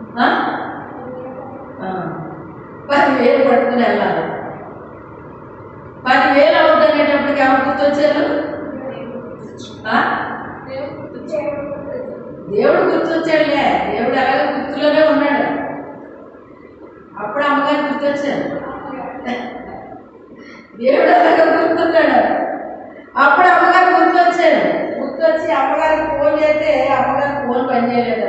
ఆ? ఆ. పదివేలు పట్టుకుని వెళ్ళాలి పదివేలు అవుద్దనేటప్పటికి ఎవరు గుర్తొచ్చారు ఆ? దేవుడు గుర్తొచ్చాడులే దేవుడు ఎలాగో గుర్తులోనే ఉన్నాడు అప్పుడు అమ్మగారు గుర్తొచ్చారు దేవుడు ఎలాగో గుర్తున్నాడు అప్పుడు అమ్మగారు గుర్తొచ్చాడు గుర్తొచ్చి అమ్మగారికి ఫోన్ చేస్తే అమ్మగారు ఫోన్ పనిచేయలేదట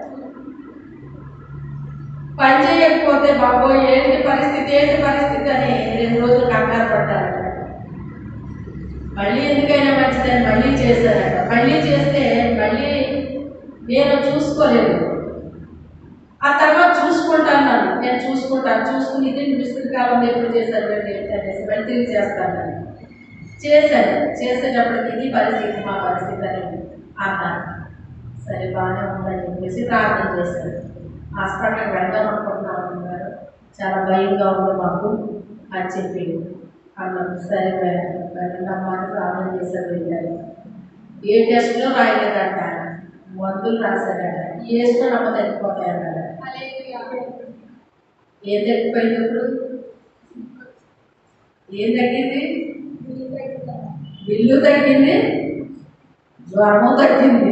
పని చేయకపోతే బాబో ఏంటి పరిస్థితి ఏంటి పరిస్థితి అని రెండు రోజులు కంగారు పడ్డారట మళ్ళీ ఎందుకైనా మంచిదని మళ్ళీ చేశారట మళ్ళీ చేస్తే మళ్ళీ నేను చూసుకోలేదు ఆ తర్వాత చూసుకుంటాను నన్ను నేను చూసుకుంటాను చూసుకుని ఇది మిస్త్రీ కాలం ఎప్పుడు చేశారు ఏంటి అనేసి మళ్ళీ తిరిగి చేస్తాను చేశాను చేసేటప్పటికి ఇది పరిస్థితి మా పరిస్థితి అని అన్నారు సరే బాగానే ఉందని చెప్పేసి ప్రార్థన చేశాను హాస్పిటల్కి వెళ్దాం అనుకుంటున్నాం అన్నారు చాలా భయంగా ఉంది మాకు అని చెప్పి అన్నాను సరే వెళ్ళమ్మా అని ప్రార్థన చేశారు వెళ్ళారు ఏ టెస్ట్లో రాయలేదంట మందులు రాశారట వేసుకొని అమ్మ తగ్గిపోతాయన్నాడు ఏం తగ్గిపోయింది ఇప్పుడు ఏం తగ్గింది బిల్లు తగ్గింది జ్వరము తగ్గింది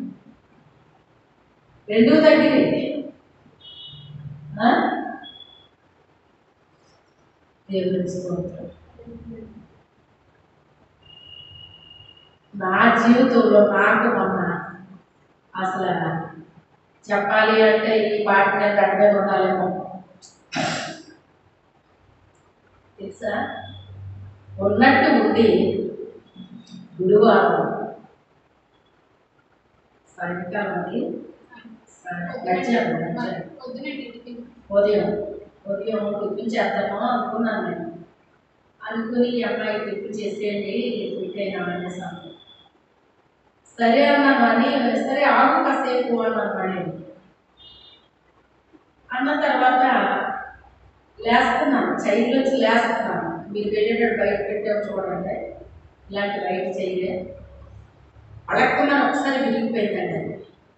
రెండు తగ్గినాయి ఆ? దేవుని స్తోత్రం నా జీవితంలో నాకు మొన్న అసలు చెప్పాలి అంటే ఈ పాట మీద గడ్డ మీద ఉండాలేమో తెలుసా ఉన్నట్టు ఉండి గురువారం సాయంకాలంకి గడిచాను గడిచాను ఉదయం ఉదయం టిఫిన్ చేద్దామా అనుకున్నాను నేను అనుకుని ఈ అమ్మాయి టిఫిన్ చేసేయండి టిఫిన్ అనేసాను సరే అన్నాను అని సరే ఆగు కాసేపు అన్నాను మళ్ళీ అన్న తర్వాత లేస్తున్నాను చైర్లోంచి లేస్తున్నాను మీరు వెళ్ళేటప్పుడు బయట పెట్టాము చూడండి ఇలాంటి బయట చెయ్యలే అడక్కున్నాను ఒకసారి విరిగిపోయిందండి అది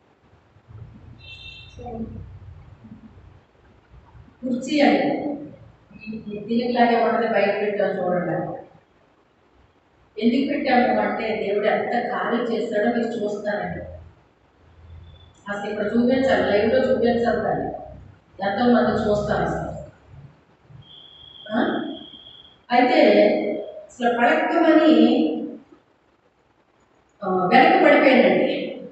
కుర్చీ అండి దీనిలాగే ఉన్నది బయట పెట్టాం చూడండి ఎందుకు పెట్టాము అంటే దేవుడు ఎంత కార్యం చేస్తాడో మీరు చూస్తారండి అసలు ఇక్కడ చూపించాలి లైవ్లో చూపించాలి దాన్ని ఎంతో మంది చూస్తారు అసలు ఆ? అయితే అసలు పడక్కమని వెనక పడిపోయానండి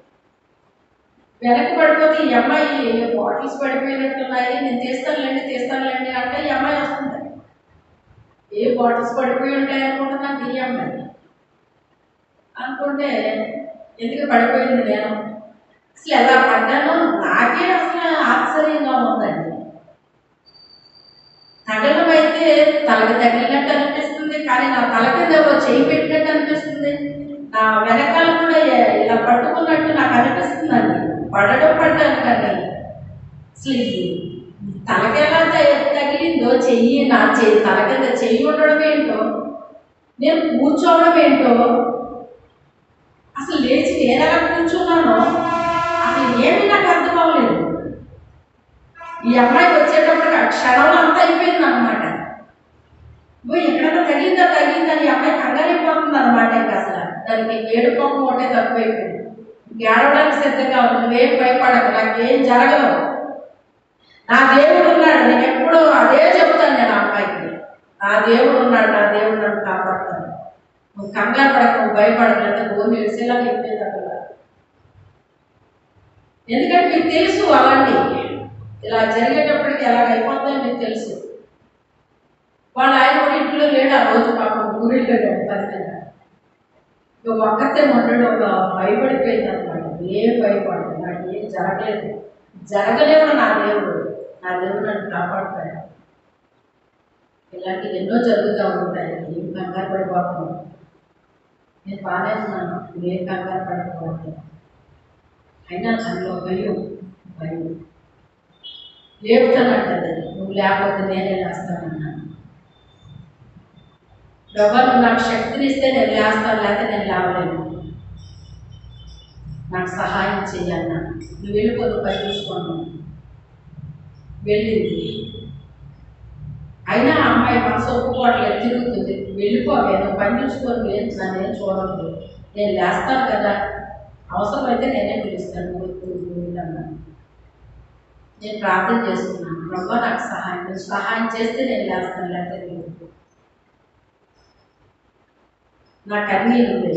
వెనక పడిపోతే ఈ అమ్మాయి బాటిల్స్ పడిపోయినట్టున్నాయి నేను తీస్తానులేండి తీస్తానులేండి అంటే ఈ అమ్మాయి వస్తుంది ఏ బాటిల్స్ పడిపోయి ఉంటాయి అనుకుంటున్నాను ఈ అమ్మాయి అనుకుంటే ఎందుకు పడిపోయింది నేను అసలు ఎలా పడ్డానో నాకే అసలు ఆశ్చర్యంగా ఉందండి తగలం అయితే తలకి తగిలినట్టు అనిపిస్తుంది కానీ నా తల కింద ఎవరో చేయి పెట్టినట్టు అనిపిస్తుంది నా వెనకాల కూడా ఎ- ఇలా పట్టుకున్నట్టు నాకు అనిపిస్తుందండి పడడం పడ్డాను కానీ అసలు ఇది తలకి ఎలా త- తగిలిందో చెయ్యి నా చెయ్యి తల కింద చెయ్యి ఉండడం ఏంటో నేను కూర్చోవడం ఏంటో అసలు లేచి నేను ఎలా కూర్చున్నానో అసలు ఏమీ నాకు అర్థం అవ్వలేదు ఈ అమ్మాయి వచ్చేటప్పటికి ఆ క్షణంలో అంతా అయిపోయింది అనమాట ఎక్కడైనా తగిలిందా తగిలిందా ఈ అమ్మాయి కంగారైపోతుంది అనమాట ఇంకా అసలు దానికి ఏడుకోకం ఒకటే తక్కువైపోయింది ఏడవడానికి సిద్ధంగా ఉంది నువ్వేం భయపడకు నాకేం జరగదు నా దేవుడు ఉన్నాడు నేను ఎప్పుడూ అదే చెప్తాను నేను ఆ అమ్మాయికి నా దేవుడు ఉన్నాడు నా దేవుడు నన్ను కాపాడుతాను నువ్వు కంగారు పడకు నువ్వు భయపడకు అంటే భూమి విడిసేలా చెప్పేది అక్కడ ఎందుకంటే మీకు తెలుసు అలాంటి ఇలా జరిగేటప్పటికి ఎలాగ అయిపోతుందో మీకు తెలుసు వాళ్ళ ఆయన కూడా ఇంట్లో లేడు ఆ రోజు పాపం ఊరిళ్ళాడు పని మీద ఇక ఒక్కతే ఉండడు ఒక భయపడిపోయింది అనమాట ఏం భయపడదు నాకు ఏం జరగలేదు జరగలేవు నా దేవుడు నా దేవుడు నన్ను కాపాడుతాడు ఇలాంటివి ఎన్నో జరుగుతూ ఉంటాయి ఏం కంగారు పడిపోతున్నాను నేను బాగానే ఉన్నాను ఏం కంగారు పడిపోవట్లేదు అయినా అందులో భయం భయం లేపుతానంటది నువ్వు లేకపోతే నేనే లేస్తానన్నాను ప్రభా నువ్వు నాకు శక్తిని ఇస్తే నేను లేస్తాను లేకపోతే నేను లేవలేను నాకు సహాయం చెయ్యన్నా నువ్వు వెళ్ళిపో నువ్వు పని చూసుకోను వెళ్ళింది అయినా ఆ అమ్మాయి మనసు ఒప్పుకోవట్లేదు తిరుగుతుంది వెళ్ళిపోవే నువ్వు పని చూసుకొని లేదు నన్ను ఏం చూడదు నేను లేస్తాను కదా అవసరమైతే నేనే పిలుస్తాను గుర్తు అన్నాను నేను ప్రార్థన చేస్తున్నాను ప్రభా నాకు సహాయం నువ్వు సహాయం చేస్తే నేను లేస్తాను లేకపోతే లేదు నాకు అన్నీ ఉంది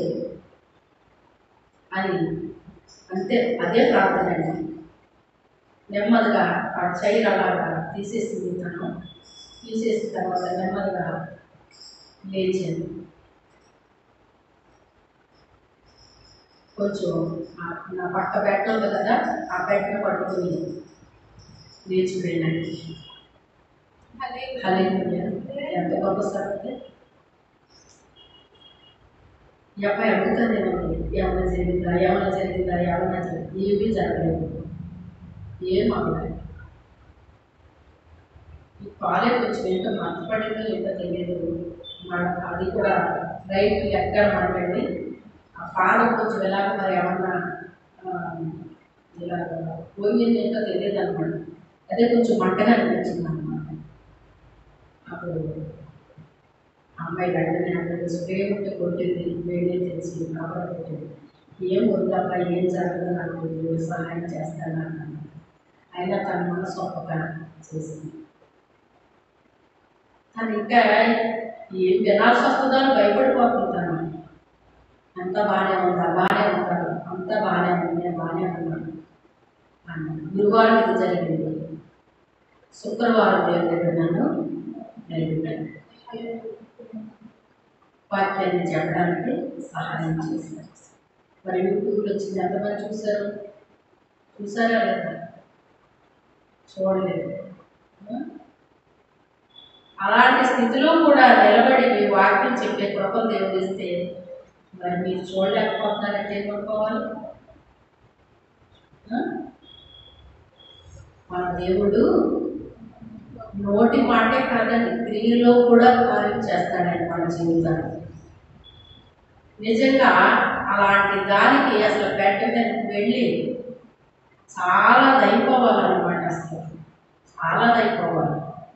అని అంతే అదే ప్రార్థన అండి నెమ్మదిగా ఆ చైర్ అలాగా తీసేసింది తను తీసేసిన తర్వాత నెమ్మదిగా లేచాను కొంచెం ఆ- నా పక్క బెడ్ ఉంది కదా ఆ బెడ్ పట్టుకుని లేచిపోయినాను హల్లెలూయా ఎంత గొప్ప సంగతి ఈ అబ్బాయి అడుగుతానేమో ఏమైనా జరిగిందా ఏమైనా జరిగిందా ఏమైనా జరిగింది ఏమీ జరగలేదు ఏం అవ్వలేదు ఈ కాలేజ్ కొంచెం ఏంటో మర్చిపడిందో ఏంటో తెలియదు మన అది కూడా రైట్ ఎక్కడ మనకండి ఆ పాదం కొంచెం ఎలాగ మరి ఏమన్నా ఆ, ఇలా పోయింది ఏంటో తెలియదు అనమాట అదే కొంచెం మంటగా అనిపించింది అనమాట అప్పుడు ఆ అమ్మాయి వెంటనే అక్కడ స్ప్రే ఉంటే కొట్టింది వేడి తెలిసి కాపర కొట్టింది ఏం వద్దమ్మా ఏం జరగదు నాకు తెలియదు సహాయం చేస్తాను అన్నాను అయినా తన మనసు ఒక్క చేసింది తను ఇంకా ఏం వినాల్సి వస్తుందో అని భయపడిపోతుంటాను అంతా బాగానే ఉందా బాగానే ఉంటాడు అంతా బాగానే ఉంది నేను బాగానే ఉన్నాను అన్నాను గురువారం ఇది జరిగింది శుక్రవారం దేవుడి దగ్గర నన్ను నిలబెట్టాను వాక్యాన్ని చెప్పడానికి సహాయం చేశారు మరి యూట్యూబ్లో వచ్చింది ఎంతమంది చూశారు చూసారా లేదా చూడలేదు ఆ? అలాంటి స్థితిలో కూడా నిలబడి మీ వాక్యం చెప్పే కృపను దేవుడు ఇస్తే మరి మీరు చూడలేకపోతున్నారంటే ఏమనుకోవాలి ఆ? మన దేవుడు నోటి మాటే కాదండి క్రియలో కూడా కార్యం చేస్తాడని మన జీవితాన్ని నిజంగా అలాంటి దానికి అసలు బెడ్ మీదకి వెళ్ళి చాలా దైపోవాలన్నమాట అసలు చాలా దైపోవాలి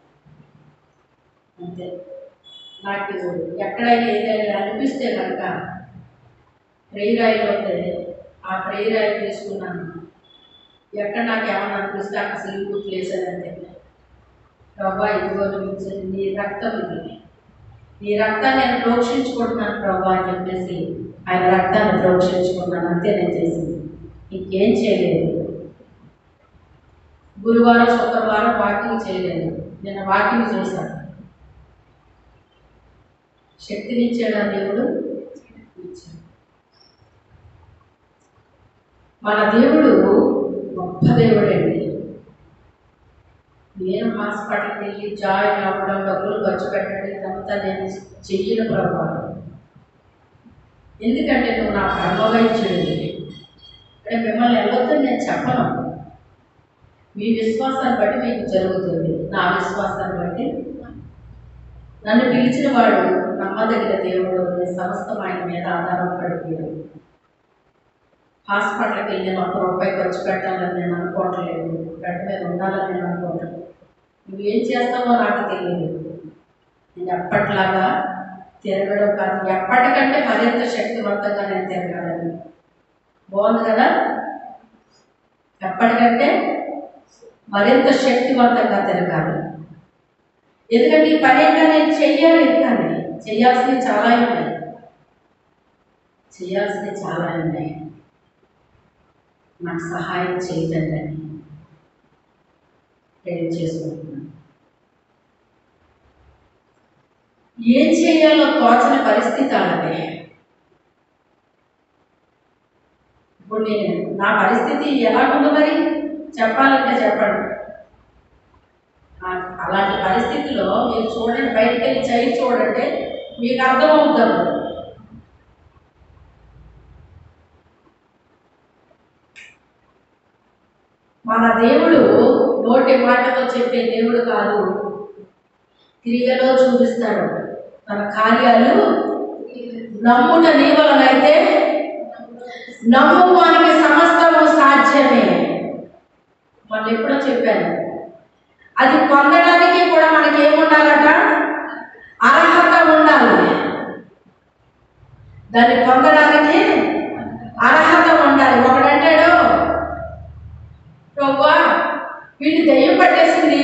అంతే నాకు ఎక్కడైనా ఏదైనా అనిపిస్తే కనుక ప్రేరాయిలో ఉంటే ఆ ప్రేరాయి తీసుకున్నాను ఎక్కడ నాకు ఏమన్నా అనిపిస్తే అక్కడ సిలుగు ప్లేస్ అని అంటే ప్రభా ఇదిగో నువ్వు నీ రక్తం ఇది నీ రక్తాన్ని నేను ప్రోక్షించుకుంటున్నాను ప్రభా అని చెప్పేసి ఆయన రక్తాన్ని ప్రోక్షించుకున్నాను అంతే నేను చేసింది ఇంకేం చేయలేదు గురువారం శుక్రవారం వాకింగ్ చేయలేదు నేను వాకింగ్ చేశాను శక్తినిచ్చాడా దేవుడు ఇచ్చాడు మన దేవుడు గొప్ప దేవుడండి నేను హాస్పిటల్కి వెళ్ళి జాయిన్ అవ్వడం డబ్బులు ఖర్చు పెట్టడం ఇదంతా నేను చెయ్యను ప్రభావం ఎందుకంటే నువ్వు నా బ్రహ్మవైద్యుడు అంటే మిమ్మల్ని వెళ్ళొద్దని నేను చెప్పను మీ విశ్వాసాన్ని బట్టి మీకు జరుగుతుంది నా విశ్వాసాన్ని బట్టి నన్ను పిలిచిన వాడు నమ్మదగిన దేవుడు అనే సమస్తం ఆయన మీద ఆధారపడిపోయాడు హాస్పిటల్కి వెళ్ళి నేను ఒక్క రూపాయి ఖర్చు పెట్టాలని నేను అనుకోవట్లేదు బెడ్ మీద ఉండాలని నేను అనుకోవట్లేదు నువ్వేం చేస్తావో నాకు తెలియదు నేను ఎప్పటిలాగా తిరగడం కాదు ఎప్పటికంటే మరింత శక్తివంతంగా నేను తిరగాలని బాగుంది కదా ఎప్పటికంటే మరింత శక్తివంతంగా తిరగాలి ఎందుకంటే ఈ పని ఇంకా నేను చెయ్యాలి కానీ చేయాల్సినవి చాలా ఉన్నాయి చేయాల్సినవి చాలా ఉన్నాయి నాకు సహాయం చేయదండి అని ప్రేర్ చేసుకుంటున్నాను ఏం చేయాలో తోచని పరిస్థితి అలాగే ఇప్పుడు నేను నా పరిస్థితి ఎలా ఉంది మరి చెప్పాలంటే చెప్పండి ఆ- అలాంటి పరిస్థితిలో మీరు చూడండి బయటికి వెళ్ళి చైర్ చూడండి మీకు అర్థమవుతారు మన దేవుడు నోటి మాటతో చెప్పే దేవుడు కాదు క్రియలో చూపిస్తాడు తన కార్యాలు నమ్ముట నీ వలనైతే నమ్ము వానికి సమస్తము సాధ్యమే మొన్న ఎప్పుడో చెప్పాను అది పొందడానికి కూడా మనకి ఏముండాలట అర్హత ఉండాలి దాన్ని పొందడానికి అర్హత ఉండాలి ఒకడంటాడు ప్రభా వీడిని దయ్యం పట్టేసింది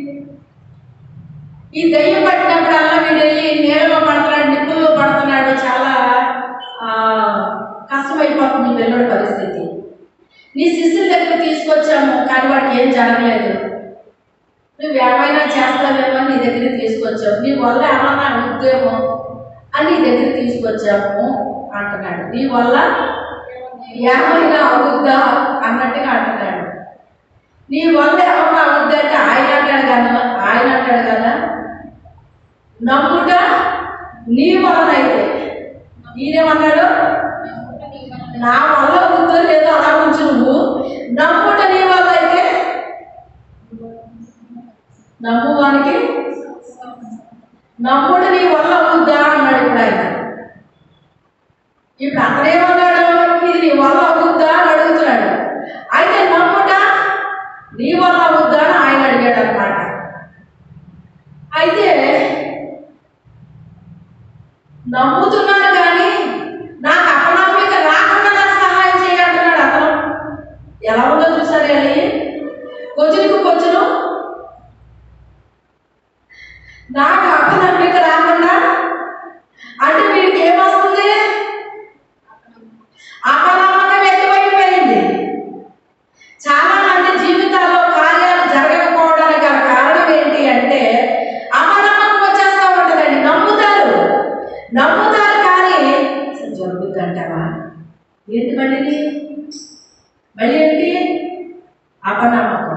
ఈ దయ్యం పట్టినప్పుడల్లా వీడు వెళ్ళి నీళ్ళలో పడుతున్నాడు నిప్పుల్లో పడుతున్నాడు చాలా ఆ, కష్టమైపోతుంది ఈ పిల్లడి పరిస్థితి నీ శిష్యుల దగ్గర తీసుకొచ్చాము కానీ వాడికి ఏం జరగలేదు నువ్వు ఏమైనా చేస్తావేమో అని నీ దగ్గర తీసుకొచ్చావు నీ వల్ల ఏమన్నా అవుద్దేమో అని నీ దగ్గర తీసుకొచ్చాము అంటున్నాడు నీ వల్ల ఏమైనా అవుద్దా అన్నట్టుగా అంటున్నాడు నీ వల్ల ఏమన్నా అవుద్దా అంటే ఆయన అంటాడు కదా ఆయన అంటాడు కదా నమ్ముట నీ వలన అయితే ఈయనేమన్నాడు నా వల్ల అవుద్దో లేదో అలా ఉంచు నువ్వు నమ్ముట నీ వల్ల అయితే నమ్మువానికి నమ్ముడు నీ వల్ల అవుద్దా అన్నాడు ఇప్పుడు ఆయన ఇప్పుడు అతనేమన్నాడు ఇది నీ వల్ల అవుద్దా అని అడుగుతున్నాడు అయితే నమ్ముట నీ వల్ల అవుద్దా అని ఆయన అడిగాడు అనమాట అయితే నమ్ముతున్నాను కానీ నాకు అపనమ్మిక రాకుండా నాకు సహాయం చేయంటున్నాడు అతను ఎలా ఉందో చూసారు అది కొంచెంకు కొంచెం నాకు అపనమ్మిక రాకుండా అంటే వీడికి ఏమొస్తుంది అపనమ్మకం ఎక్కువైపోయింది చాలా మంది జీవితాల్లో కార్యాలు జరగకపోవడానికి గల కారణం ఏంటి అంటే అపనమ్మకం వచ్చేస్తూ ఉంటుందండి నమ్ముతారు నమ్ముతారు కానీ అసలు జరుగుద్ది అంటావా ఏంటి మళ్ళీ ఇది? మళ్ళీ ఏంటి అపనమ్మకం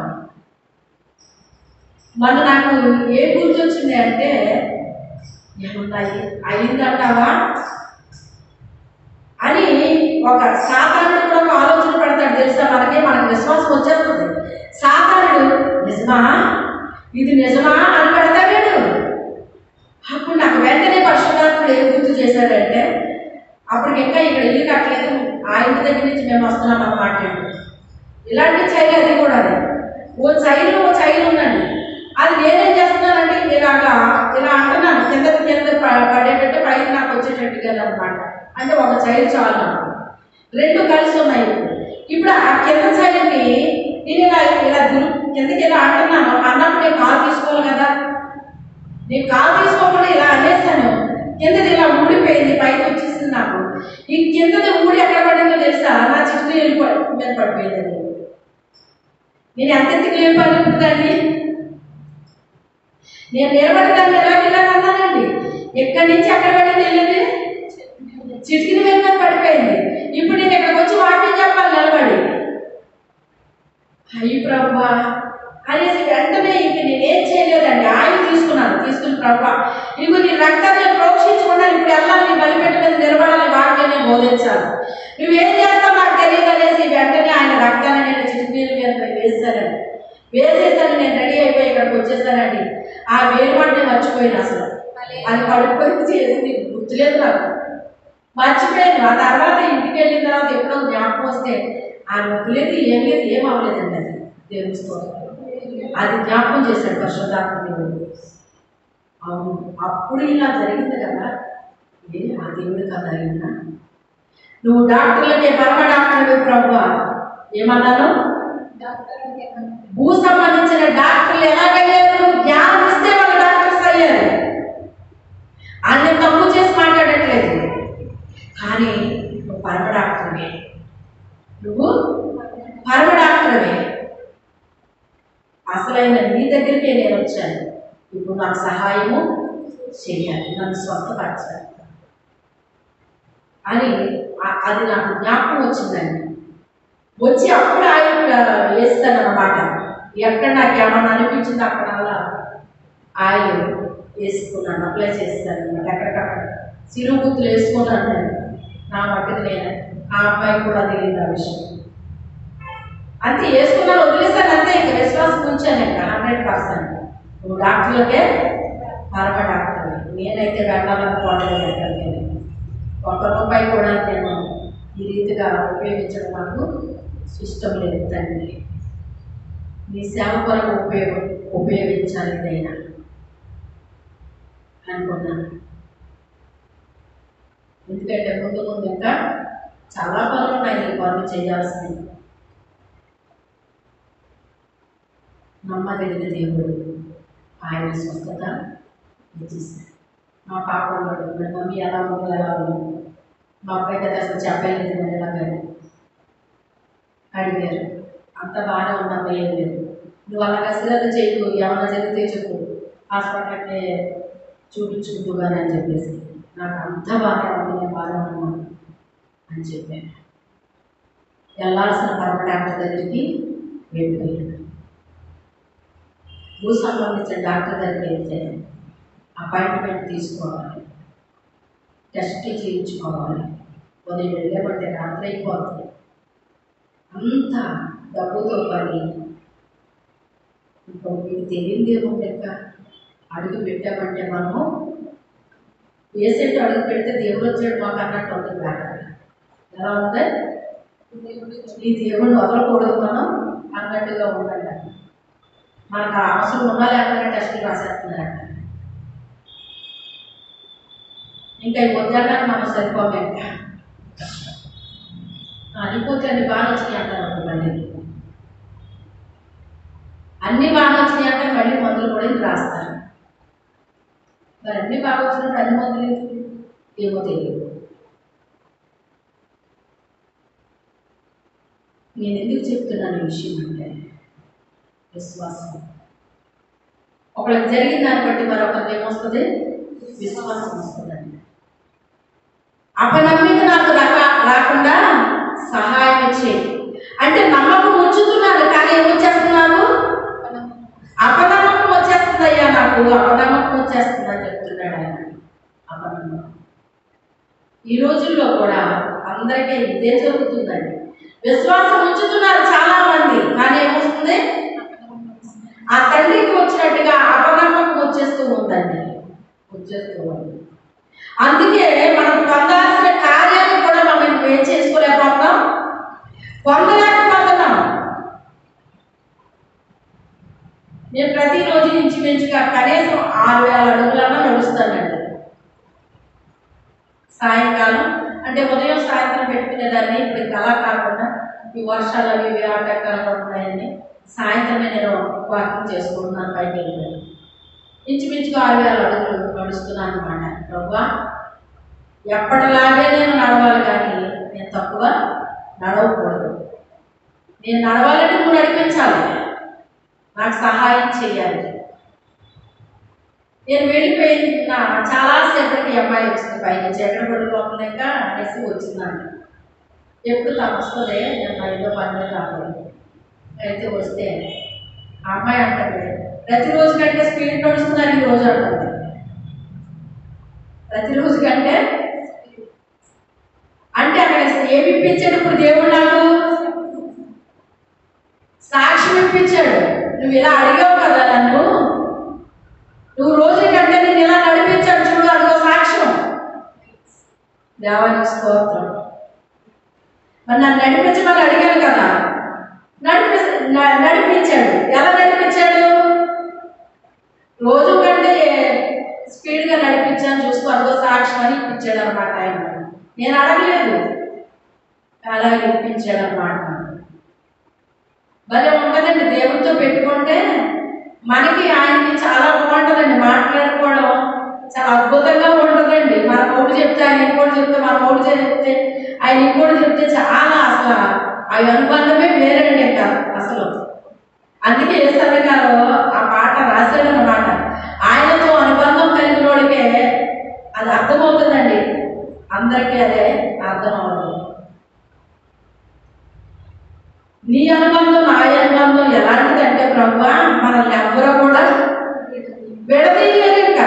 మన నాకు ఏ గుర్తొచ్చింది అంటే ఏమున్నాయి అయిందంటావా అని ఒక సాతానుడు కూడా ఒక ఆలోచన పెడతాడు తెలుసా మనకి మనకు విశ్వాసం వచ్చేస్తుంది సాతానుడు నిజమా ఇది నిజమా అని పెడతాడు అప్పుడు నాకు వెంటనే పరిశుభాత్ముడు ఏం గుర్తు చేశాడంటే అప్పటికి ఇంకా ఇక్కడ ఇల్లు కట్టలేదు ఆ ఇంటి దగ్గర నుంచి మేము వస్తున్నాం అన్నమాట ఇలాంటి చైలు అది కూడా అది ఓ చైలు ఓ చైలు ఉందండి అది నేనేం చేస్తున్నానంటే ఇలాగా ఇలా అంటున్నాను కింద కింద ప- పడేటట్టు పైకి నాకు వచ్చేటట్టుగా అనమాట అంటే ఒక చైలు చాలు నాకు రెండు కలిసి ఉన్నాయి ఇప్పుడు ఆ కింద చైలుని నేను ఇలా ఇలా దురు కిందకి ఇలా అంటున్నాను అన్నప్పుడు నేను కాలు తీసుకోవాలి కదా నేను కాలు తీసుకోకుండా ఇలా అనేసాను కిందది ఇలా ఊడిపోయింది పైకి వచ్చేసింది నాకు ఈ కిందది ఊడి ఎక్కడ పడిందో తెలుసా నా చిట్టు వెళ్ళిపోయి మీద పడిపోయింది అది. నేను ఎంత ఎత్తుకు లేపాలి నేను నిలబడి దాన్ని ఎలా వెళ్ళాలన్నానండి ఎక్కడి నుంచి అక్కడ పడింది వెళ్ళింది చిటికిన మీద మీద పడిపోయింది ఇప్పుడు నేను ఇక్కడికి వచ్చి వాటిని చెప్పాలి నిలబడి అయ్యి ప్రభా అనేసి వెంటనే ఇంక నేనేం చేయలేదండి ఆయన తీసుకున్నాను తీసుకుని ప్రభా ఇవి నీ రక్తాన్ని ప్రోక్షించకుండా ఇప్పుడు వెళ్ళాలి నీ బలిపెట్ట మీద నిలబడాలి వాక్యాన్ని బోధించాలి నువ్వేం చేస్తావు నాకు తెలియదు అనేసి వెంటనే ఆయన రక్తాన్ని నేను చిరునీళ్ళ మీద వేసానండి వేసేసాను నేను రెడీ అయిపోయి ఇక్కడికి వచ్చేసానండి ఆ వేలుమంటే మర్చిపోయాను అసలు అది పడిపోయి చేసింది గుర్తులేదు నాకు మర్చిపోయాను ఆ తర్వాత ఇంటికి వెళ్ళిన తర్వాత ఎప్పుడో జ్ఞాపకం వస్తే ఆ నొప్పి లేదు ఏం లేదు ఏం అవ్వలేదండి అది దేవుని స్తోత్రం. అది జ్ఞాపకం చేశాడు పరిశుద్ధాత్మ దేవుడు అవును అప్పుడు ఇలా జరిగింది కదా ఏ ఆ దేవుడు కదా అయినా నువ్వు డాక్టర్లకే పరమ డాక్టర్ ప్రభు ఏమన్నాను భూ సంబంధించిన డాక్టర్లు ఎలాగయ్యారు జ్ఞానం ఇస్తే వాళ్ళు డాక్టర్స్ అయ్యారు అన్ని తప్పు చేసి మాట్లాడట్లేదు కానీ నువ్వు పరమ డాక్టర్వే నువ్వు పరమ డాక్టర్వే అసలైన నీ దగ్గరికే నేను వచ్చాను ఇప్పుడు నాకు సహాయము చేయాలి నన్ను స్వస్థపరచాలి అని ఆ- అది నాకు జ్ఞాపకం వచ్చిందండి వచ్చి అప్పుడు ఆయన వేస్తానన్నమాట ఎక్కడ నాకు ఏమన్నా అనిపించింది అక్కడల్లా ఆయిల్ వేసుకున్నాను అప్లై చేస్తాను అనమాట ఎక్కడికక్కడ సిరుగు గుర్తులు వేసుకున్నాను నేను నా మట్టుకు నేను ఆ అమ్మాయి కూడా తెలియదు ఆ విషయం అంతే వేసుకున్నాను వదిలేసాను అంతే ఇంకా విశ్వాసం ఉంచాను ఇంకా హండ్రెడ్ పర్సెంట్ నువ్వు డాక్టర్లకే పరమ డాక్టర్ నేనైతే వెళ్ళాలనుకోవట్లేదు ఎక్కడికి ఒక్క రూపాయి కూడా నేను ఈ రీతిగా ఉపయోగించడం నాకు ఇష్టం లేదు తండ్రి నీ సేవ కొరకు ఉపయోగ ఉపయోగించాలి ఇదైనా అనుకున్నాను ఎందుకంటే ముందు ముందు ఇంకా చాలా పనులు ఉన్నాయి ఈ పనులు చేయాల్సినవి నమ్మదగిన దేవుడు ఆయన స్వస్థత ఇచ్చేసాడు మా పాప ఉన్నాడు మరి మమ్మీ ఎలా ఉంది ఎలా ఉంది మా అబ్బాయి కదా అసలు చెప్పలేదు మరి ఎలాగని అడిగారు అంత బాగానే ఉందమ్మా ఏం లేదు నువ్వు అలాగ అశ్రద్ధ చేయకు ఏమన్నా జరిగితే చెప్పు హాస్పిటల్కి చూపించుకుంటూ కానీ అని చెప్పేసి నాకు అంత బాగానే ఉంది నేను బాగానే ఉన్నాను అని చెప్పాను వెళ్ళాల్సిన పరమ డాక్టర్ దగ్గరికి వెళ్ళిపోయాను భూ సంబంధించిన డాక్టర్ దగ్గరికి వెళ్తే అపాయింట్మెంట్ తీసుకోవాలి టెస్ట్ చేయించుకోవాలి ఉదయం వెళ్ళబట్టే రాత్రి అయిపోతుంది అంత డబ్బుతో పని ఇంకా మీకు తెలియదు ఏముంది ఇంకా అడుగు పెట్టామంటే మనము వేసేట్టు అడుగు పెడితే దేవుడు వచ్చాడు మాకు అన్నట్టు ఉంటుంది బ్యాటర్ ఎలా ఉంది ఈ దేవుడిని వదలకూడదు మనం అన్నట్టుగా ఉండండి మనకు ఆ అవసరం ఉన్నా లేకపోతే టెస్టులు రాసేస్తున్నారంట ఇంకా ఈ వద్దన్నాను మనం సరిపోమే ఇంకా అనిపోతే అన్ని బాగా వచ్చినాయి అంటారు అప్పుడు మళ్ళీ అన్ని బాగా వచ్చినాయి అంటే మళ్ళీ మందులు కూడా ఇంక రాస్తారు మరి అన్ని బాగా వచ్చినప్పుడు అన్ని మందులు ఎందుకు? ఏమో తెలియదు నేను ఎందుకు చెప్తున్నాను ఈ విషయం అంటే విశ్వాసం ఒకళ్ళకి జరిగిన దాన్ని బట్టి మరొకరికి ఏమొస్తుంది విశ్వాసం వస్తుందండి అపనమ్మిక నాకు రాక రాకుండా సహాయం చేయి అంటే నమ్మకం ఉంచుతున్నాను కానీ ఏమొచ్చేస్తున్నాను అపనమ్మకం వచ్చేస్తుందయ్యా నాకు అపనమ్మకం వచ్చేస్తుందని చెప్తున్నాడు ఆయన అపనమ్మకం ఈ రోజుల్లో కూడా అందరికీ ఇదే జరుగుతుందండి విశ్వాసం ఉంచుతున్నారు చాలా మంది కానీ ఏమొస్తుంది ఆ తండ్రికి వచ్చినట్టుగా అపనమ్మకం వచ్చేస్తూ ఉందండి వచ్చేస్తూ ఉంది అందుకే మనం పొందాల్సిన కార్యాలు కూడా మనం ఏం చేసుకోలేకపోతున్నాం పొందలేకపోతున్నాం నేను ప్రతిరోజు ఇంచుమించుగా కనీసం ఆరు వేల అడుగులన్నా నడుస్తానండి సాయంకాలం అంటే ఉదయం సాయంత్రం పెట్టుకునేదాన్ని ఇప్పుడు ఇంకా అలా కాకుండా ఈ వర్షాలు అవి ఇవి ఆటంకాలు ఉన్నాయని సాయంత్రమే నేను వాకింగ్ చేసుకుంటున్నాను బయట వెళ్ళాను ఇంచుమించుగా ఆరు వేల అడుగులు నడుస్తున్నాను అనమాట ప్రభా ఎప్పటిలాగే నేను నడవాలి కానీ నేను తక్కువ నడవకూడదు నేను నడవాలంటే నువ్వు నడిపించాలి నాకు సహాయం చేయాలి నేను వెళ్ళిపోయిన చాలాసేపటికి ఈ అమ్మాయి వచ్చింది పైనుంచి ఎక్కడ పడిపోతున్నాక అనేసి వచ్చిందంట ఎప్పుడు తను వస్తుంది నేను పనిలో పని మీద రాకూడదు అయితే వస్తే ఆ అమ్మాయి అంటుంది ప్రతిరోజు కంటే స్పీడ్ నడుస్తున్నాను ఈ రోజు అంటుంది ప్రతిరోజు కంటే అంటే అక్కడ ఏమి ఇప్పించాడు ఇప్పుడు దేవుడు నాకు సాక్ష్యం ఇప్పించాడు నువ్వు ఇలా అడిగావు కదా నన్ను నువ్వు రోజు కంటే నేను ఇలా నడిపించాడు చూడు అదిగో సాక్ష్యం దేవానికి స్తోత్రం మరి నన్ను నడిపించమని అడిగాను కదా నడిపి న- నడిపించాడు ఎలా నడిపించాడు రోజు కంటే స్పీడ్గా నడిపించాను చూసుకో అదిగో సాక్ష్యం అని ఇప్పించాడు అనమాట ఆయన నేను అడగలేదు అలాగే ఇప్పించాడు అనమాట భలే ఉంటుందండి దేవుడితో పెట్టుకుంటే మనకి ఆయనకి చాలా బాగుంటుందండి మాట్లాడుకోవడం చాలా అద్భుతంగా ఉంటుందండి మన మూడు చెప్తే ఆయన ఇంకోటి చెప్తే మన మూడు చెప్తే ఆయన ఇంకోటి చెప్తే చాలా అసలు ఆ అనుబంధమే వేరండి ఇంకా అసలు అందుకే ఏసన్న గారు ఆ పాట రాశాడనమాట ఆయనతో అనుబంధం కలిగిన వాడికే అది అర్థమవుతుందండి అందరికీ అదే అర్థం అవుతుంది నీ అనుబంధం నా అనుబంధం ఎలాంటిదంటే ప్రభు మనల్ని ఎవ్వరూ కూడా విడదీయలేరు ఇంకా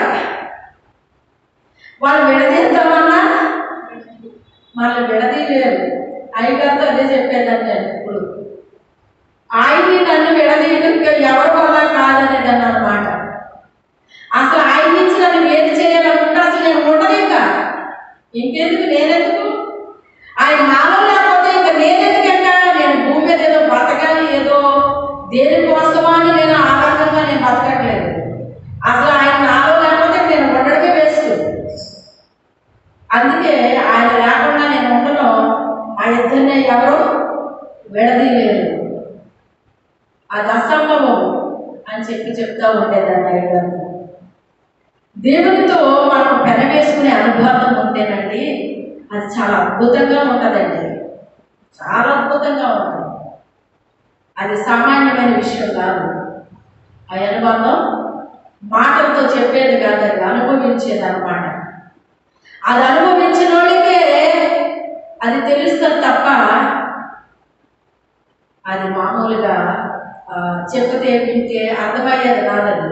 వాళ్ళు విడదీద్దామన్నా మనల్ని విడదీయలేరు అయ్యగారితో అదే చెప్పేదండి ఇప్పుడు ఆయన్ని నన్ను విడదీయడం ఇంకా ఎవరి వల్ల కాదనేదాన్ని అనమాట అసలు ఆయన నుంచి నన్ను వేరు చేయాలనుకుంటే అసలు నేను ఉండలేక ఇంకెందుకు నేనెందుకు అసంభవం అని చెప్పి చెప్తా ఉండేదాన్ని అయ్యగారు దేవునితో మనం పెనవేసుకునే అనుభవం ఉంటేనండి అది చాలా అద్భుతంగా ఉంటుందండి చాలా అద్భుతంగా ఉంటుంది అది సామాన్యమైన విషయం కాదు ఆ అనుబంధం మాటలతో చెప్పేది కాదు అది అనుభవించేది అనమాట అది అనుభవించిన వాళ్ళకే అది తెలుస్తుంది తప్ప అది మామూలుగా ఆ, చెప్తే వింటే అర్థమయ్యేది కాదది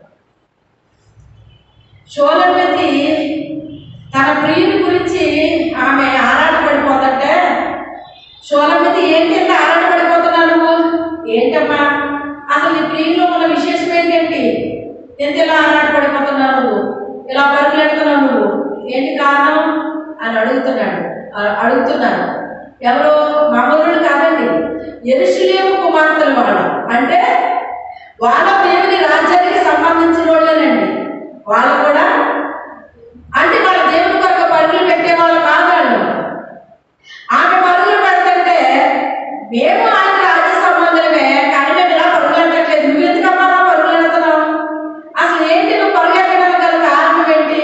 షోలమతి తన ప్రియుని గురించి ఆమె ఆరాటపడిపోతుంటే షోలమతి ఏంటి ఎంత ఆరాటపడిపోతున్నావు నువ్వు ఏంటమ్మా అసలు నీ ప్రియులో ఉన్న విశేషం ఏంటంటి ఎంత ఇలా ఆరాటపడిపోతున్నావు నువ్వు ఇలా పరుగులెడుతున్నావు నువ్వు ఏంటి కారణం అని అడుగుతున్నాడు ఆ- అడుగుతున్నారు ఎవరో మామూలు కాదండి ఎరుషులేము కుమార్తెలు వాళ్ళు అంటే వాళ్ళ దేవుని రాజ్యానికి సంబంధించిన వాళ్ళేనండి వాళ్ళు కూడా అంటే వాళ్ళ దేవుని కొరకు పరుగులు పెట్టే వాళ్ళు కాదు వాళ్ళు ఆమె పరుగులు పెడుతుంటే మేము ఆయన రాజ్య సంబంధమే కానీ మేము ఇలా పరుగులు పెట్టట్లేదు నువ్వు ఎందుకమ్మా నా పరుగులు పెడుతున్నావు అసలు ఏంటి నువ్వు పరుగెట్టడం గల కారణం ఏంటి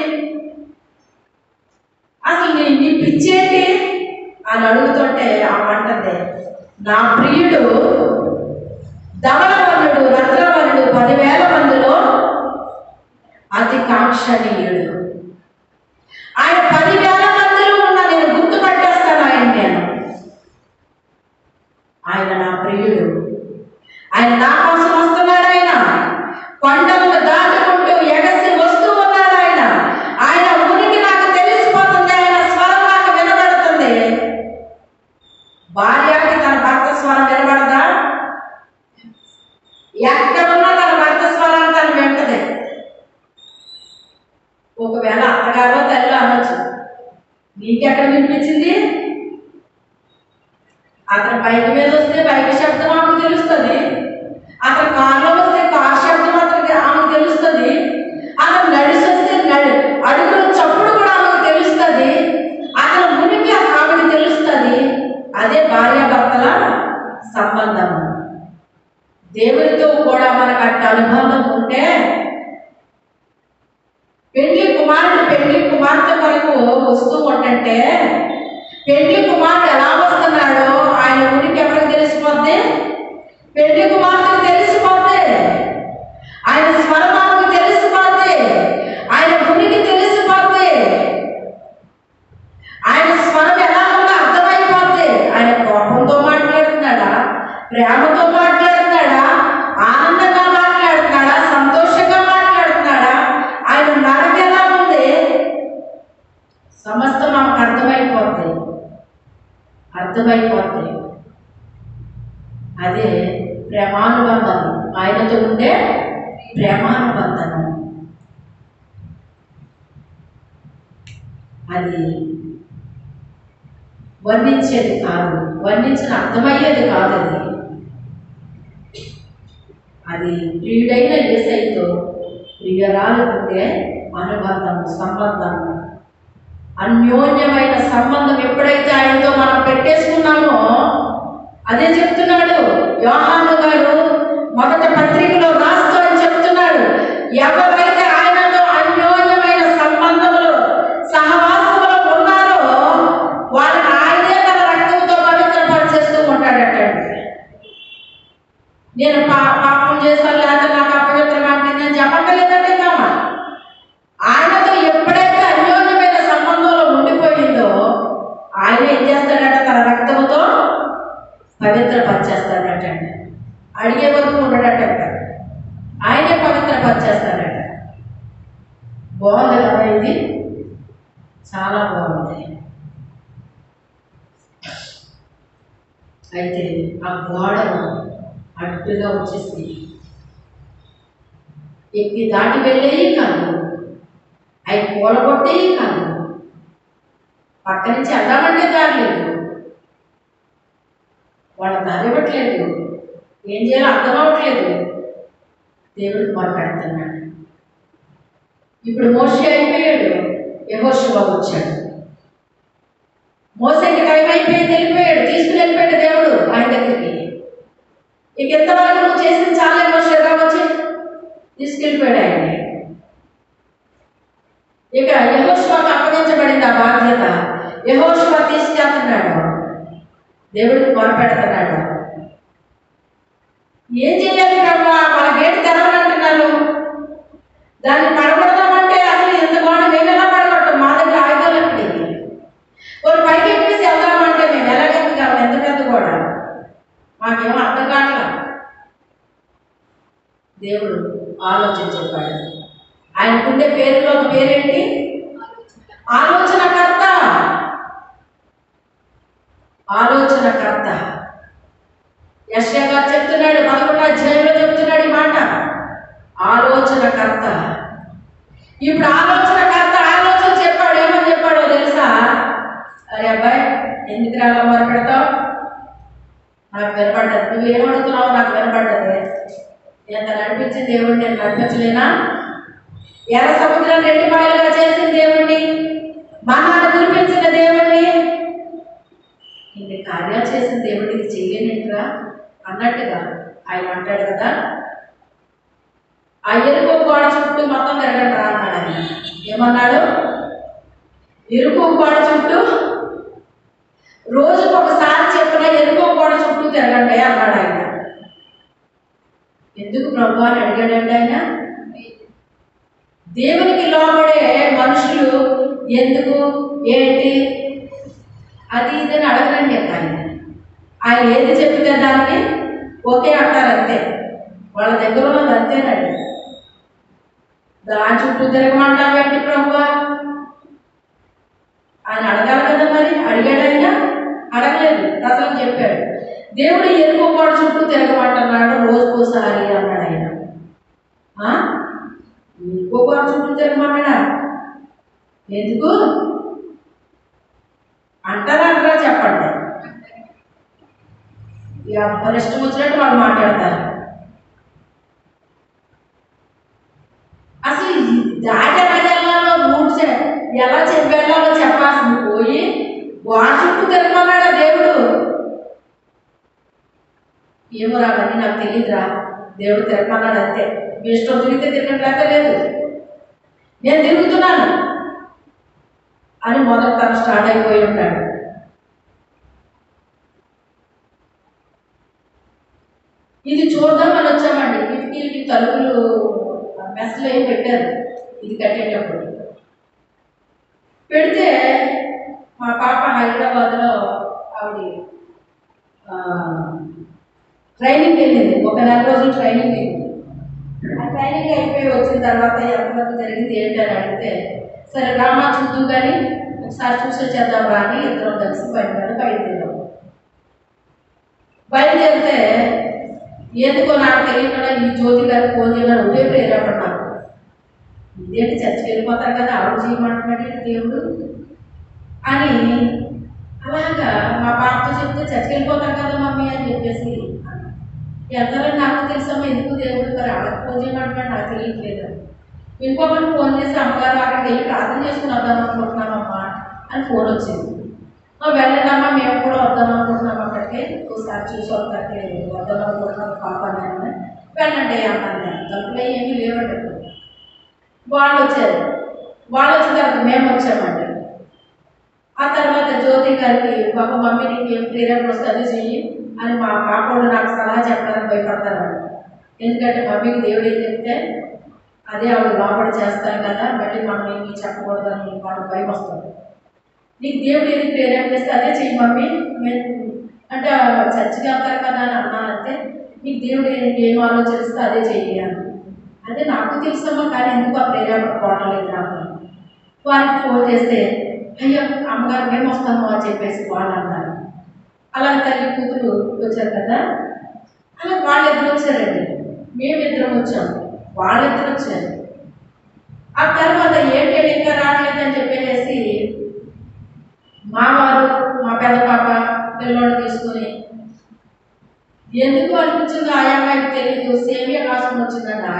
అసలు నీ నీ పిచ్చేంటి అని అడుగుతుంటే ఆ అంటది నా ప్రియుడు ధవలవనుడు రత్నవనుడు పదివేల మందిలో అతి కాంక్షణీయుడు ఆయన పదివేల మందిలో ఉన్న నేను గుర్తుపట్టేస్తాను ఆయన నేను ఆయన నా ప్రియుడు ఆయన నా కోసం వస్తున్నాడు ఆయన కొండలను దాటుకుంటూ ఎగసి వస్తూ ఉన్నాడు ఆయన ఆయన ఉనికి నాకు తెలిసిపోతుంది ఆయన స్వరం నాకు వినబడుతుంది భార్యకి తన భర్త స్వరం వినబడదా ఎక్కడున్నా తన భర్త స్వరాన్ని తను వింటది ఒకవేళ అత్తగారో తల్లి అనొచ్చు నీకెక్కడ వినిపించింది అతను బైక్ మీద వస్తే బైక్ శబ్దం ఆమెకు తెలుస్తుంది అతను కార్లో వస్తే కార్ శబ్దం అతనికి ఆమెకు తెలుస్తుంది అతను నడిచి వస్తే నడి అడుగుల చప్పుడు కూడా ఆమెకు తెలుస్తుంది అతను మునికి ఆమెకు తెలుస్తుంది అదే భార్యాభర్తల సంబంధం దేవునితో కూడా మనకు అట్ట అనుభవం ఉంటే పెళ్లి కుమారుడు పెళ్లి కుమార్తె కొరకు వస్తూ ఉంటుంటే పెళ్లి కుమారుడు ఎలా వస్తున్నాడో ఆయన ఉనికి ఎవరికి తెలిసిపోద్ది పెళ్లి కుమార్తెకు తెలిసిపోద్ది ఆయన స్వరమానికి తెలిసిపోద్ది ఆయన ఉనికి తెలిసిపోద్ది ఆయన స్వరం ఎలా ఉందో అర్థమైపోద్ది ఆయన కోపంతో మాట్లాడుతున్నాడా ప్రేమతో మాట్లాడుతున్నాడా ఆనందంగా మాట్లాడుతున్నాడా సంతోషంగా మాట్లాడుతున్నాడా ఆయన నడక ఎలా ఉంది సమస్తం మాకు అర్థమైపోద్ది అర్థమైపోద్ది అదే ప్రేమానుబంధం ఆయనతో ఉండే ప్రేమానుబంధం అది వర్ణించేది కాదు వర్ణించిన అర్థమయ్యేది కాదు అది అది ప్రియుడైన ఏసైతో ప్రియురాలు ఉండే అనుబంధం సంబంధం అన్యోన్యమైన సంబంధం ఎప్పుడైతే ఆయనతో మనం పెట్టేసుకున్నామో అదే చెప్తున్నాడు యోహాను గారు మొదట పత్రికలో రాస్తూ అని చెప్తున్నాడు ఎవరైతే ఆయనతో అన్యోన్యమైన సంబంధములు సహవాసములో ఉన్నారో వాళ్ళని ఆయనే తన రక్తంతో పవిత్రపరిచేస్తూ ఉంటాడటండి నేను పా పాపం చేస్తాను లేకపోతే నాకు అపవిత్రం అంటే నేను చెప్పక్కర్లేదండి కామా ఆయనతో ఎప్పుడైతే అన్యోన్యమైన సంబంధంలో ఉండిపోయిందో ఆయన ఏం చేస్తాడట తన రక్తముతో పవిత్రపరిచేస్తాడట అడిగే వరకు ఉండడట ఆయనే పవిత్రపరిచేస్తాడట బాగుంది కదా ఇది చాలా బాగుంది అయితే ఆ గోడను అడ్డుగా వచ్చేసి ఎక్కి దాటి వెళ్ళేవి కాదు అవి కూలగొట్టేవి కాదు పక్క నుంచి వెళ్దామంటే దారి లేదు వాళ్ళ దారి ఇవ్వట్లేదు ఏం చేయాలో అర్థం అవ్వట్లేదు దేవుడికి మొరపెడుతున్నాడు ఇప్పుడు మోసే అయిపోయాడు యహోశివ వచ్చాడు మోసేకి టైం అయిపోయింది వెళ్ళిపోయాడు తీసుకుని వెళ్ళిపోయాడు దేవుడు ఆయన దగ్గరికి ఇక ఎంతవరకు నువ్వు చేసింది చాలా తీసుకెళ్ళిపోయాడు ఆయన్ని ఇక యహోష్వాకు అప్పగించబడింది ఆ బాధ్యత యహోష్వా తీసుకెళ్తున్నాడు దేవుడికి మొరపెడుతున్నాడు ఏం చేయాలి ప్రభా మన గేటు తెరవనంటున్నారు దాన్ని పడగొడదామంటే అసలు ఎంత బాగుంది మేము ఎలా పడగొట్టాం మా దగ్గర ఆయుధాలు ఎక్కడి వాళ్ళు పైకి ఎక్కేసి వెళ్దామంటే మేము ఎలాగెక్కగలం ఎంత పెద్ద కూడా మాకేమో అర్థం కావట్లా దేవుడు ఆలోచన చెప్పాడు ఆయనకుండే పేరులో ఒక పేరేంటి ఆలోచనకర్త ఆలోచనకర్త యశ్యా గారు చెప్తున్నాడు పదకొండు అధ్యాయంలో చెప్తున్నాడు ఈ మాట ఆలోచనకర్త ఇప్పుడు ఆలోచనకర్త ఆలోచన చెప్పాడు ఏమని చెప్పాడో తెలుసా అరే అబ్బాయి ఎందుకు రాలా మొర పెడతావు నాకు వినపడ్డది నువ్వు ఏమడుగుతున్నావు నాకు వినపడ్డది ఎంత నడిపించిన దేవుడిని నేను నడిపించలేనా ఎర్ర సముద్రం రెండు పాయలుగా చేసిన దేవుణ్ణి మహాను కురిపించిన దేవుణ్ణి ఇన్ని కార్యాలు చేసిన దేవుడికి ఇది చేయలేనిట్రా అన్నట్టుగా ఆయన అంటాడు కదా ఆ ఎరుపు గోడ చుట్టూ మొత్తం తిరగండి రా అన్నాడు ఆయన ఏమన్నాడు ఎరుపు గోడ చుట్టూ రోజుకు ఒకసారి చెప్పిన ఎరుపు గోడ చుట్టూ తిరగండి అన్నాడు ఆయన ఎందుకు ప్రభు అని అడిగాడండి ఆయన దేవునికి లోబడే మనుషులు ఎందుకు ఏంటి అది ఇదని అడగరండి అక్క ఆయన ఆయన ఏది చెప్తే దాన్ని ఓకే అంటారు అంతే వాళ్ళ దగ్గర ఉన్నది అంతేనండి దాని చుట్టూ తిరగమంటావేంటి ప్రభు ఆయన అడగాలి కదా మరి అడిగాడు ఆయన అడగలేదు అసలు చెప్పాడు దేవుడు ఎరుపు గోడ చుట్టూ తిరగమంటున్నాడు రోజుకోసారి అన్నాడు ఆయన ఆ? ఎరుపు గోడ చుట్టూ తిరగమన్నాడా ఎందుకు అంటారా అంటారా చెప్పండి ఎవరి ఇష్టం వచ్చినట్టు వాళ్ళు మాట్లాడతారు అసలు ఈ దాట వెళ్ళాలో రూట్ చె- ఎలా చెప్పి వెళ్ళాలో చెప్పాల్సింది పోయి గోడ చుట్టూ తిరగమన్నాడా దేవుడు ఏమో రావని నాకు తెలియదురా దేవుడు తిరగమన్నాడు అంతే మీ ఇష్టం తిరిగితే తిరగట్లేక లేదు నేను తిరుగుతున్నాను అని మొదట తను స్టార్ట్ అయిపోయి ఉంటాడు ఇది చూద్దామని వచ్చామండి కిటికీలకి తలుపులు మెస్లు అయి పెట్టారు ఇది కట్టేటప్పుడు పెడితే మా పాప హైదరాబాద్లో ఆవిడ ఆ, ట్రైనింగ్ వెళ్ళింది ఒక నెల రోజులు ట్రైనింగ్ వెళ్ళింది ఆ ట్రైనింగ్ అయిపోయి వచ్చిన తర్వాత ఎంతవరకు జరిగింది ఏంటి అని అడిగితే సరే డ్రామా చూద్దాం కానీ ఒకసారి చూసి వచ్చేద్దాం రా అని ఇద్దరం కలిసి బయట బయలుదేరాం బయలుదేరితే ఎందుకో నాకు తెలియకుండా ఈ జ్యోతి గారు ఫోన్ చేయడం ఉదయం ప్రేరేపణ నాకు ఇదేంటి చర్చికి వెళ్ళిపోతారు కదా ఆవిడ చేయమంటున్నాడు దేవుడు అని అలాగా మా పాపతో చెప్తే చర్చికి వెళ్ళిపోతారు కదా మమ్మీ అని చెప్పేసి అన్నా. వెళ్తారని నాకు తెలుసమ్మా ఎందుకు దేవుడు మరి ఆవిడకి ఫోన్ చేయమంటున్నాడు నాకు తెలియట్లేదు ఇంకొకటి ఫోన్ చేసి అమ్మగారు అక్కడికి వెళ్ళి ప్రార్థన చేసుకుని వద్దాం అనుకుంటున్నామమ్మా అని ఫోన్ వచ్చింది "ఆ, వెళ్ళండమ్మా మేము కూడా వద్దాం అనుకుంటున్నాం అక్కడికి ఒకసారి చూసి వద్దకి వద్దాం అనుకుంటున్నాం పాప నేను వెళ్ళండి అన్నాను నేను తప్పులే ఏమీ లేవండి అప్పుడు. వాళ్ళు వచ్చారు వాళ్ళు వచ్చిన తర్వాత మేము వచ్చామండి ఆ తర్వాత జ్యోతి గారికి పాప మమ్మీ నీకు ఏం ప్రేరణ వస్తే అది చెయ్యి అని మా పాపడు నాకు సలహా చెప్పడానికి భయపడతారు ఎందుకంటే మమ్మీకి దేవుడు ఏం చెప్తే అదే ఆవిడ లోపల చేస్తాను కదా మళ్ళీ మనం ఏమి చెప్పకూడదని వాళ్ళకి భయం వస్తుంది నీకు దేవుడు ఏది ప్రేరణ చేస్తే అదే చెయ్యి మమ్మీ నేను అంటే చర్చికి వెళ్తారు కదా అని అన్నానంటే నీకు దేవుడు ఏ- ఏం ఆలోచిస్తే అదే చెయ్యి అని అదే నాకు తెలుసమ్మా కానీ ఎందుకు ఆ ప్రేరణ పోవట్లేదు నాకు వారికి ఫోన్ చేస్తే అయ్యో అమ్మగారు మేము వస్తాము అని చెప్పేసి వాళ్ళు అన్నారు అలా తల్లి కూతురు వచ్చారు కదా అలా వాళ్ళిద్దరు వచ్చారండి మేమిద్దరం వచ్చాము వాళ్ళిద్దరు వచ్చారు ఆ తర్వాత ఏంటంటే ఇంకా రావట్లేదు అని చెప్పేసి మా వారు మా పెద్ద పాప పిల్లోడు తీసుకుని ఎందుకు అనిపించిందో ఆ అమ్మాయికి తెలియదు సేమియా కాసుకొని వచ్చిందంట